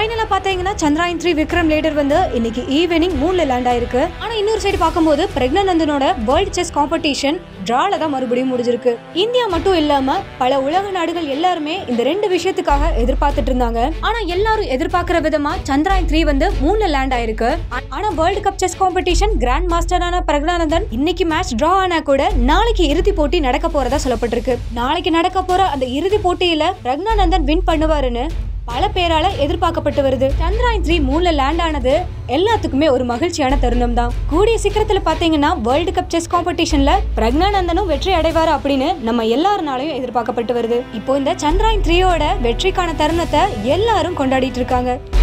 ஃபைனலா பாத்தீங்கன்னா Chandrayaan three Vikram ladder வந்து இன்னைக்கு ஈவினிங் மூணுல லேண்ட் ஆயிருக்கு ஆனா இன்னொரு சைடு பார்க்கும்போது பிரக்னநந்தனோட வேர்ல்ட் செஸ் காம்படிஷன் டிரால தான் மறுபடியும் முடிஞ்சிருக்கு இந்தியா மட்டும் இல்லாம பல உலக நாடுகள் எல்லாருமே இந்த ரெண்டு விஷயத்துக்காக எதிர்பார்த்துட்டு இருந்தாங்க ஆனா எல்லாரும் எதிர்பார்க்கிற விதமா சந்திராயன் த்ரீ வந்து மூணுல லேண்ட் ஆயிருக்கு ஆ- ஆனா world cup chess competition grand மாஸ்டரான பிரக்னானந்தன் இன்னைக்கு மேட்ச் டிரா ஆனா கூட நாளைக்கு இறுதி போட்டி நடக்க போறதா சொல்லப்பட்டிருக்கு நாளைக்கு நடக்க போற அந்த இறுதி போட்டியில பிரக்னானந்தன் வின் பண்ணுவாருன்னு பல பேரால எதிர்பார்க்கப்பட்டு வருது சந்திராயன் த்ரீ மூணுல லேண்ட் ஆனது எல்லாத்துக்குமே ஒரு மகிழ்ச்சியான தருணம் தான் கூடிய சீக்கிரத்துல பாத்தீங்கன்னா வேர்ல்டு கப் செஸ் காம்படிஷன்ல பிரக்னானந்தனும் வெற்றி அடைவார் அப்படின்னு நம்ம எல்லாருனாலையும் எதிர்பார்க்கப்பட்டு வருது இப்போ இந்த சந்திராயன் த்ரீயோட வெற்றிக்கான தருணத்தை எல்லாரும் கொண்டாடிட்டு இருக்காங்க